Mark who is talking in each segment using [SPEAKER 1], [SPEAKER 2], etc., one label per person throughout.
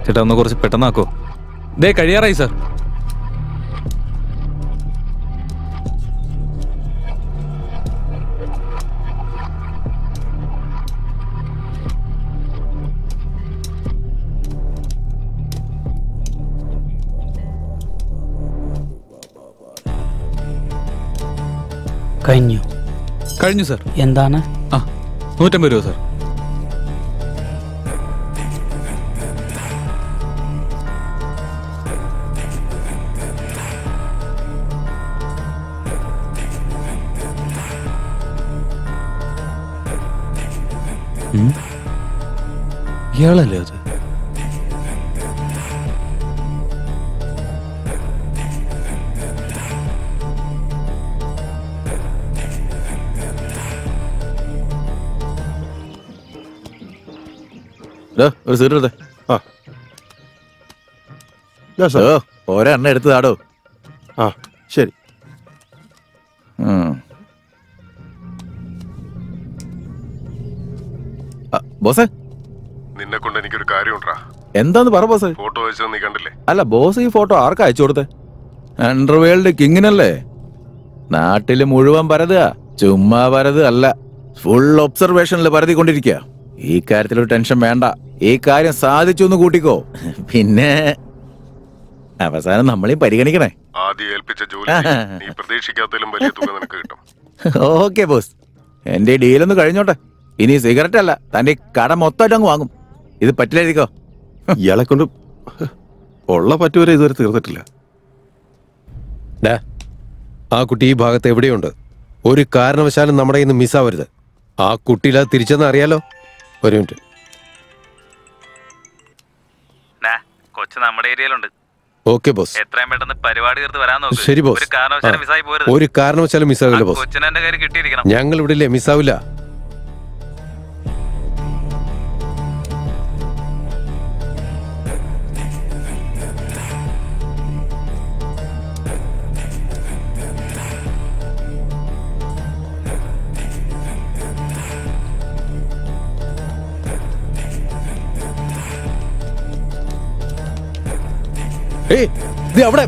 [SPEAKER 1] ചേട്ടാ ഒന്ന് കുറച്ച് പെട്ടെന്നാക്കോ ദേ കഴിയാറായി സാർ
[SPEAKER 2] കഴിഞ്ഞു
[SPEAKER 1] കഴിഞ്ഞു സാർ
[SPEAKER 2] എന്താണ്
[SPEAKER 1] ആ നൂറ്റമ്പത് രൂപ സാർ ഉം. ഇയാളല്ലേ അത്
[SPEAKER 3] ഡോ, ഒരു സീറ്റ് എടുത്തേ
[SPEAKER 4] ആ ഇതാ സാർ
[SPEAKER 3] ഓ ഒരെണ്ണ എടുത്തതാടോ
[SPEAKER 4] ആ ശരി
[SPEAKER 3] ഉം. ആ, ബോസേ
[SPEAKER 5] നിന്നെ കൊണ്ട് എനിക്കൊരു കാര്യമുണ്ടാ
[SPEAKER 3] എന്താന്ന് പറ ബോസേ
[SPEAKER 5] ഫോട്ടോ അയച്ചത് നീ കണ്ടില്ലേ
[SPEAKER 3] അല്ല ബോസ് ഈ ഫോട്ടോ ആർക്കാ അയച്ചു കൊടുത്തേ അണ്ടർവേൾഡ് കിങ്ങിനല്ലേ നാട്ടില് മുഴുവൻ പരതുക ചുമ്മാ പരത് അല്ല ഫുൾ ഒബ്സർവേഷനിൽ പരതിക്കൊണ്ടിരിക്കുക ഈ കാര്യത്തിലൊരു ടെൻഷൻ വേണ്ട ഈ കാര്യം സാധിച്ചു എന്ന് കൂട്ടിക്കോ പിന്നെ അവസാനം നമ്മളീ പരിഗണിക്കണേ
[SPEAKER 5] ആദ്യം ഏൽപ്പിച്ച ജോലി നീ പ്രതീക്ഷിക്കാത്തതിലും വലിയ തുക നിനക്ക് കിട്ടും
[SPEAKER 3] ഓക്കെ ബോസ് എന്റെ ഡീലൊന്ന് കഴിഞ്ഞോട്ടെ ഇനി സിഗരറ്റ് അല്ല തന്റെ ഈ കട മൊത്തമായിട്ട് അങ്ങ് വാങ്ങും ഇത് പറ്റില്ലായിരിക്കോ
[SPEAKER 4] ഇയാളെ കൊണ്ട് ഉള്ള പറ്റുവരെ ഇതുവരെ തീർന്നിട്ടില്ല
[SPEAKER 6] ഡാ, ആ കുട്ടി ഈ ഭാഗത്ത് എവിടെയുണ്ട് ഒരു കാരണവശാലും നമ്മുടെ ഇന്ന് മിസ്സാവരുത് ആ കുട്ടിയിൽ അത് തിരിച്ചെന്ന് അറിയാലോ ഒരു മിനിറ്റ്
[SPEAKER 1] കൊച്ചു നമ്മുടെ ഏരിയയിലുണ്ട്
[SPEAKER 6] ഓക്കെ ബോസ്
[SPEAKER 1] എത്രയും പെട്ടെന്ന് പരിപാടി തീർത്ത് വരാൻ നോക്ക്
[SPEAKER 6] ശരി ബോസ്
[SPEAKER 1] ഒരു കാരണവശാലും
[SPEAKER 6] ആ.
[SPEAKER 1] മിസ്സായി പോരുത്
[SPEAKER 6] ഒരു കാരണവശാലും മിസ്സാവില്ല ബോസ്
[SPEAKER 1] കൊച്ചിനെ എന്റെ കയ്യിൽ കിട്ടിയിരിക്കണം
[SPEAKER 6] ഞങ്ങൾ ഇവിടെ ഇല്ലേ മിസ്സാവില്ല ഏയ്, ദേ അവിടെ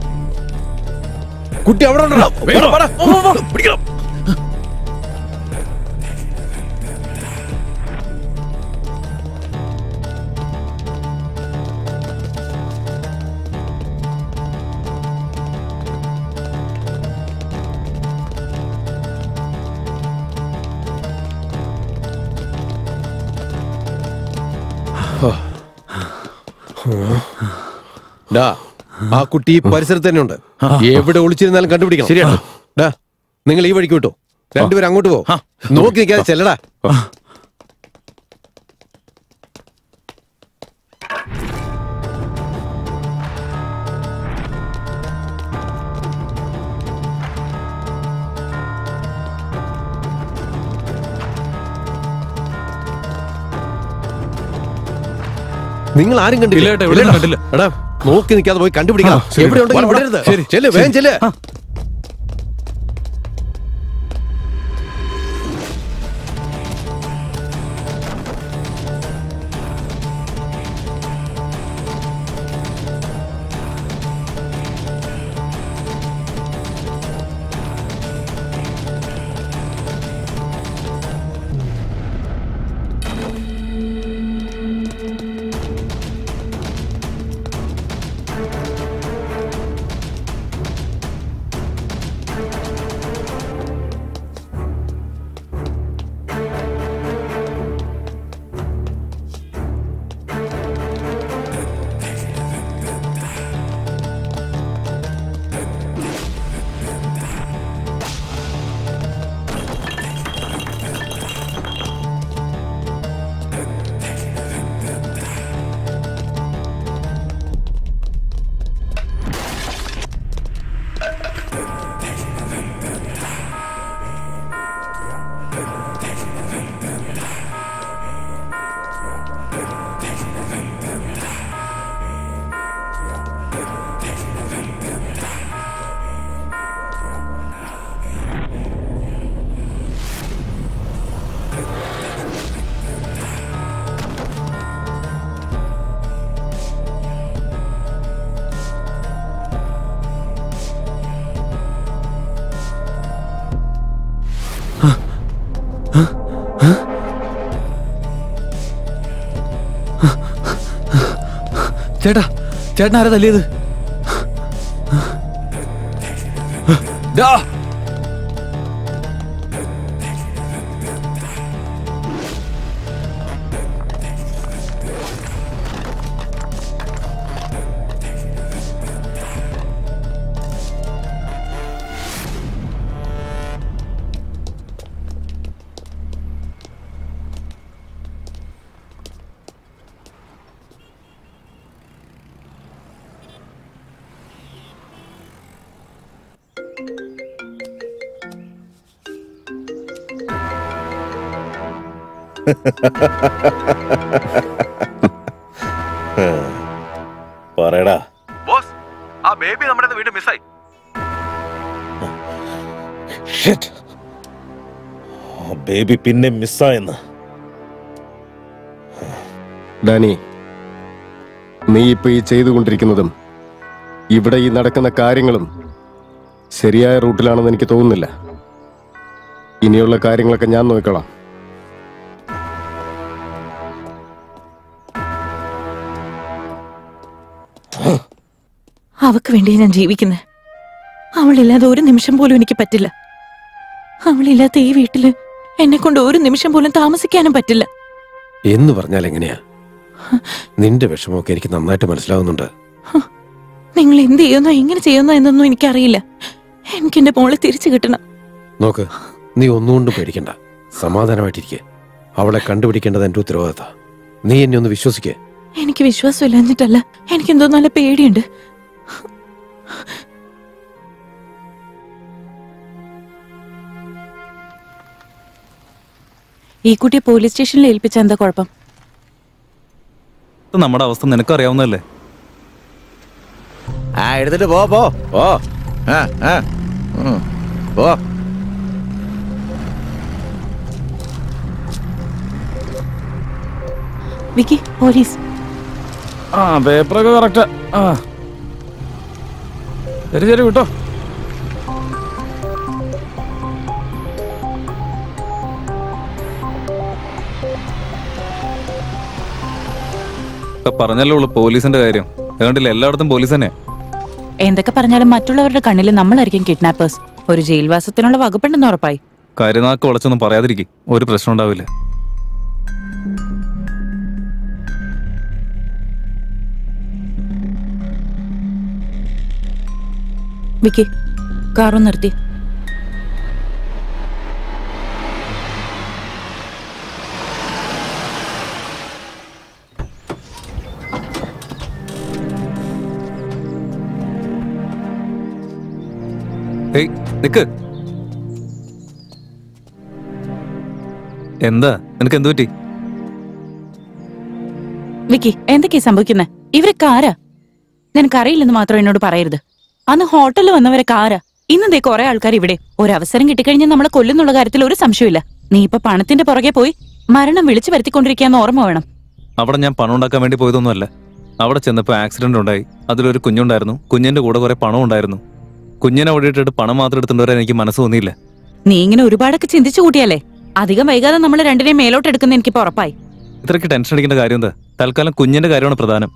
[SPEAKER 6] കുട്ടി അവിടെ ഉണ്ടെടാ. വാടാ, വാടാ. പിടിക്കണം ഡാ ആ കുട്ടി ഈ പരിസരത്ത് തന്നെ ഉണ്ട് എവിടെ ഒളിച്ചിരുന്നാലും കണ്ടുപിടിക്കണം
[SPEAKER 3] ശരിയാണ്.
[SPEAKER 6] ഡാ നിങ്ങൾ ഈ വഴിക്ക് വിട്ടോ രണ്ടുപേരും അങ്ങോട്ട് പോ നോക്കി നിൽക്കാതെ ചെല്ലടാ നിങ്ങൾ ആരും കണ്ടില്ല
[SPEAKER 1] ഇല്ല ഏട്ടാ, ഇവിടെ
[SPEAKER 6] ഇല്ലടാ.
[SPEAKER 1] കണ്ടില്ല.
[SPEAKER 6] എടാ നോക്കി നിൽക്കാതെ പോയി കണ്ടുപിടിക്കണം
[SPEAKER 1] ശരി.
[SPEAKER 6] എവിടെ ഉണ്ടെങ്കിലും
[SPEAKER 1] വാ, വാ.
[SPEAKER 6] വിടരുത്
[SPEAKER 1] ശരി,
[SPEAKER 6] ചെല്ല് വേഗം ചെല്ല്
[SPEAKER 3] ചേട്ടാ ചേട്ടൻ ആരാ തല്ലിയത് ഡാ.
[SPEAKER 6] പറയടാ
[SPEAKER 1] ബോസ് ആ ബേബി നമ്മുടെ വീട് മിസ്സായി
[SPEAKER 6] ബേബി പിന്നെ മിസ്സായെന്ന്
[SPEAKER 7] ഡാനി നീ ഇപ്പൊ ഈ ചെയ്തുകൊണ്ടിരിക്കുന്നതും ഇവിടെ ഈ നടക്കുന്ന കാര്യങ്ങളും ശരിയായ റൂട്ടിലാണെന്ന് എനിക്ക് തോന്നുന്നില്ല ഇനിയുള്ള കാര്യങ്ങളൊക്കെ ഞാൻ നോക്കിക്കോളാം
[SPEAKER 8] അവക്ക് വേണ്ടി ഞാൻ ജീവിക്കുന്നത് അവളില്ലാതെ ഒരു നിമിഷം പോലും എനിക്ക് പറ്റില്ല അവളില്ലാത്ത ഈ വീട്ടില് എന്നെ കൊണ്ട് ഒരു നിമിഷം പോലും താമസിക്കാനും പറ്റില്ല
[SPEAKER 6] എന്ന് പറഞ്ഞാൽ എങ്ങനെയാ നിന്റെ വിഷമമൊക്കെ എനിക്ക് നന്നായിട്ട് മനസ്സിലാവുന്നുണ്ട്
[SPEAKER 8] നിങ്ങൾ എന്ത് ചെയ്യുന്നോ എങ്ങനെ ചെയ്യുന്നോ എന്നൊന്നും എനിക്കറിയില്ല എനിക്ക് എന്റെ മോളെ തിരിച്ചു കിട്ടണം
[SPEAKER 6] നോക്ക് നീ ഒന്നുകൊണ്ടും പേടിക്കണ്ട സമാധാനമായിട്ടിരിക്കെ അവളെ കണ്ടുപിടിക്കേണ്ടത് എന്റെ ഉത്തരവാദിത്ത നീ എന്നെ ഒന്ന് വിശ്വസിക്കേ
[SPEAKER 8] എനിക്ക് വിശ്വാസമില്ല എന്നിട്ടല്ല എനിക്കെന്തോ നല്ല പേടിയുണ്ട് ഈ കുട്ടിയെ പോലീസ് സ്റ്റേഷനിൽ ഏൽപ്പിച്ച എന്താ കുഴപ്പം
[SPEAKER 1] ഇത് നമ്മുടെ അവസ്ഥ നിനക്കും അറിയാവുന്നതല്ലേ
[SPEAKER 3] ആ എടുത്തിട്ട് പോ പോ പോ ആ ആ ഉം, പോ
[SPEAKER 8] വിക്കി പോലീസ്
[SPEAKER 3] ആ പേപ്പറൊക്കെ കറക്റ്റ് ആ ശരി ശരി വിട്ടോ
[SPEAKER 1] ഇപ്പൊ പറഞ്ഞല്ലേ ഉള്ളു പോലീസിന്റെ കാര്യം അതുകൊണ്ടില്ല എല്ലായിടത്തും പോലീസ് തന്നെ
[SPEAKER 8] എന്തൊക്കെ പറഞ്ഞാലും മറ്റുള്ളവരുടെ കണ്ണിൽ നമ്മളായിരിക്കും കിഡ്നാപ്പേഴ്സ് ഒരു ജയിൽവാസത്തിനുള്ള വകുപ്പുണ്ടെന്ന് ഉറപ്പായി
[SPEAKER 1] കരുനാക്ക് വളച്ചൊന്നും പറയാതിരിക്കും ഒരു പ്രശ്നം ഉണ്ടാവില്ല
[SPEAKER 8] വിക്കി കാറും നിർത്തി
[SPEAKER 1] ഏയ് നിക്ക് എന്താ നിനക്ക് എന്തു പറ്റി
[SPEAKER 8] വിക്കി എന്തൊക്കെയാ സംഭവിക്കുന്നത് ഇവരൊക്കെ ആരാ നിനക്കറിയില്ലെന്ന് മാത്രം എന്നോട് പറയരുത് അന്ന് ഹോട്ടലിൽ വന്നവരൊക്കെ ആരാ ഇന്ന് ദേ കുറെ ആൾക്കാർ ഇവിടെ ഒരവസരം കിട്ടിക്കഴിഞ്ഞാൽ നമ്മളെ കൊല്ലുന്നുള്ള കാര്യത്തിൽ ഒരു സംശയമില്ല നീ ഇപ്പൊ പണത്തിന്റെ പുറകെ പോയി മരണം വിളിച്ചു വരുത്തിക്കൊണ്ടിരിക്കാന്ന് ഓർമ്മ വേണം
[SPEAKER 1] അവിടെ ഞാൻ പണം ഉണ്ടാക്കാൻ വേണ്ടി പോയതൊന്നുമല്ല അവിടെ ചെന്നപ്പോൾ ആക്സിഡന്റ് ഉണ്ടായി അതിലൊരു കുഞ്ഞുണ്ടായിരുന്നു കുഞ്ഞിന്റെ കൂടെ കുറെ പണം ഉണ്ടായിരുന്നു കുഞ്ഞിനെ അവിടെ ഇട്ടിട്ട് പണം മാത്രം എടുത്തുകൊണ്ട് വരാൻ എനിക്ക് മനസ്സ് തോന്നിയില്ല
[SPEAKER 8] നീ ഇങ്ങനെ ഒരുപാടൊക്കെ ചിന്തിച്ചു കൂട്ടിയല്ലേ അധികം വൈകാതെ നമ്മൾ രണ്ടിനെയും മേലോട്ട് എടുക്കുന്ന എനിക്ക് ഇപ്പൊ ഉറപ്പായി
[SPEAKER 1] ഇത്രയ്ക്ക് ടെൻഷൻ അടിക്കേണ്ട കാര്യം എന്താ തൽക്കാലം കുഞ്ഞിന്റെ കാര്യമാണ് പ്രധാനം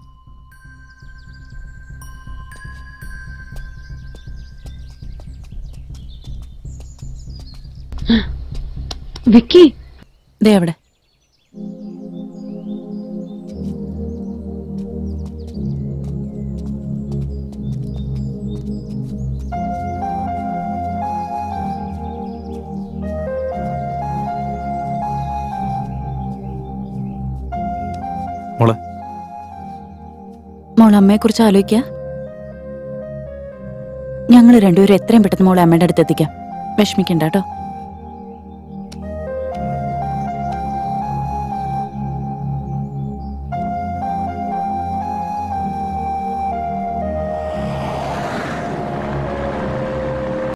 [SPEAKER 8] വിക്കി ദേ അവിടെ
[SPEAKER 1] മോളെ
[SPEAKER 8] മോൾ അമ്മയെ കുറിച്ച് ആലോചിക്ക ഞങ്ങൾ രണ്ടുപേരും എത്രയും പെട്ടെന്ന് മോളെ അമ്മയുടെ അടുത്ത് എത്തിക്കാം വിഷമിക്കണ്ട കേട്ടോ